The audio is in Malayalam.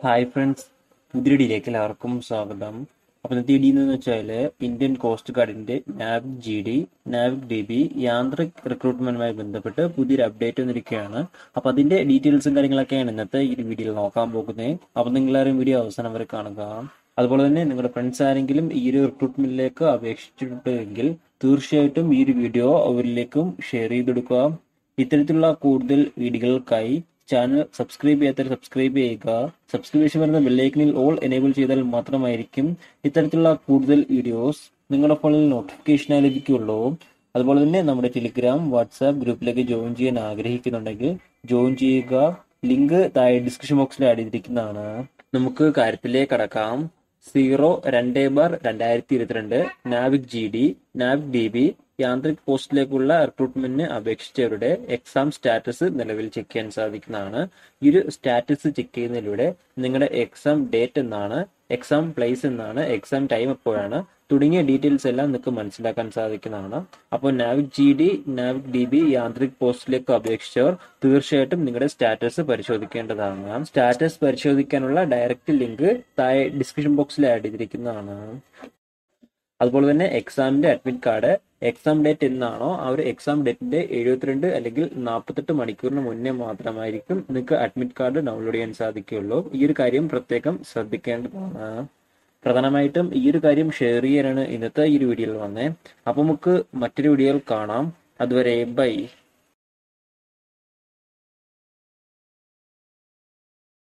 ഹായ് ഫ്രണ്ട്സ് പുതിയ ഡിയിലേക്ക് എല്ലാവർക്കും സ്വാഗതം അപ്പോൾ ഇന്നത്തെ ഇടി എന്ന് വെച്ചാൽ ഇന്ത്യൻ കോസ്റ്റ് ഗാർഡിന്റെ Navik G D Navik D B Yantrik റിക്രൂട്ട്മെന്റുമായി ബന്ധപ്പെട്ട് പുതിയൊരു അപ്ഡേറ്റ് വന്നിരിക്കുകയാണ് അപ്പോൾ അതിന്റെ ഡീറ്റെയിൽസും കാര്യങ്ങളൊക്കെയാണ് ഇന്നത്തെ ഈ ഒരു വീഡിയോയിൽ നോക്കാൻ പോകുന്നത് അപ്പോൾ നിങ്ങളാരും വീഡിയോ അവസാനം വരെ കാണുക അതുപോലെ തന്നെ നിങ്ങളുടെ ഫ്രണ്ട്സ് ആരെങ്കിലും ഈ ഒരു റിക്രൂട്ട്മെന്റിലേക്ക് അപേക്ഷിച്ചിട്ടുണ്ടെങ്കിൽ തീർച്ചയായിട്ടും ഈ ഒരു വീഡിയോ അവരിലേക്കും ഷെയർ ചെയ്തെടുക്കുക ഇത്തരത്തിലുള്ള കൂടുതൽ വീഡിയോകൾക്കായി ചാനൽ സബ്സ്ക്രൈബ് ചെയ്യാത്തവർ സബ്സ്ക്രൈബ് ചെയ്യുക സബ്സ്ക്രിപ്ഷൻ വരുന്ന ബെല്ലൈക്കനിൽ ഓൾ എനേബിൾ ചെയ്താൽ മാത്രമായിരിക്കും ഇത്തരത്തിലുള്ള കൂടുതൽ വീഡിയോസ് നിങ്ങളുടെ ഫോണിൽ നോട്ടിഫിക്കേഷനായി ലഭിക്കുകയുള്ളൂ അതുപോലെ തന്നെ നമ്മുടെ ടെലിഗ്രാം വാട്സാപ്പ് ഗ്രൂപ്പിലേക്ക് ജോയിൻ ചെയ്യാൻ ആഗ്രഹിക്കുന്നുണ്ടെങ്കിൽ ജോയിൻ ചെയ്യുക ലിങ്ക് താഴെ ഡിസ്ക്രിപ്ഷൻ ബോക്സിൽ ആഡ് ചെയ്തിരിക്കുന്നതാണ് നമുക്ക് കാര്യത്തിലേക്ക് കടക്കാം സീറോ രണ്ട് ബാർ രണ്ടായിരത്തി ഇരുപത്തിരണ്ട് Navik G D Navik D B Yantrik പോസ്റ്റിലേക്കുള്ള റിക്രൂട്ട്മെന്റിന് അപേക്ഷിച്ചവരുടെ എക്സാം സ്റ്റാറ്റസ് നിലവിൽ ചെക്ക് ചെയ്യാൻ സാധിക്കുന്നതാണ് ഈ ഒരു സ്റ്റാറ്റസ് ചെക്ക് ചെയ്യുന്നതിലൂടെ നിങ്ങളുടെ എക്സാം ഡേറ്റ് എന്നാണ് എക്സാം പ്ലേസ് എന്നാണ് എക്സാം ടൈം എപ്പോഴാണ് തുടങ്ങിയ ഡീറ്റെയിൽസ് എല്ലാം നിങ്ങൾക്ക് മനസ്സിലാക്കാൻ സാധിക്കുന്നതാണ് അപ്പോൾ Navik G D Navik D B Yantrik പോസ്റ്റിലേക്ക് അപേക്ഷിച്ചവർ തീർച്ചയായിട്ടും നിങ്ങളുടെ സ്റ്റാറ്റസ് പരിശോധിക്കേണ്ടതാണ് സ്റ്റാറ്റസ് പരിശോധിക്കാനുള്ള ഡയറക്റ്റ് ലിങ്ക് താഴെ ഡിസ്ക്രിപ്ഷൻ ബോക്സിൽ ആഡ് ചെയ്തിരിക്കുന്നതാണ് അതുപോലെ തന്നെ എക്സാമിന്റെ അഡ്മിറ്റ് കാർഡ് എക്സാം ഡേറ്റ് എന്നാണോ ആ ഒരു എക്സാം ഡേറ്റിന്റെ എഴുപത്തിരണ്ട് അല്ലെങ്കിൽ നാൽപ്പത്തെട്ട് മണിക്കൂറിന് മുന്നേ മാത്രമായിരിക്കും നിങ്ങൾക്ക് അഡ്മിറ്റ് കാർഡ് ഡൗൺലോഡ് ചെയ്യാൻ സാധിക്കുകയുള്ളൂ ഈ ഒരു കാര്യം പ്രത്യേകം ശ്രദ്ധിക്കേണ്ടതാണ് പ്രധാനമായിട്ടും ഈ ഒരു കാര്യം ഷെയർ ചെയ്യാനാണ് ഇന്നത്തെ ഈ ഒരു വീഡിയോയിൽ വന്നേ അപ്പൊ നമുക്ക് മറ്റൊരു വീഡിയോയിൽ കാണാം അതുവരെ ബൈ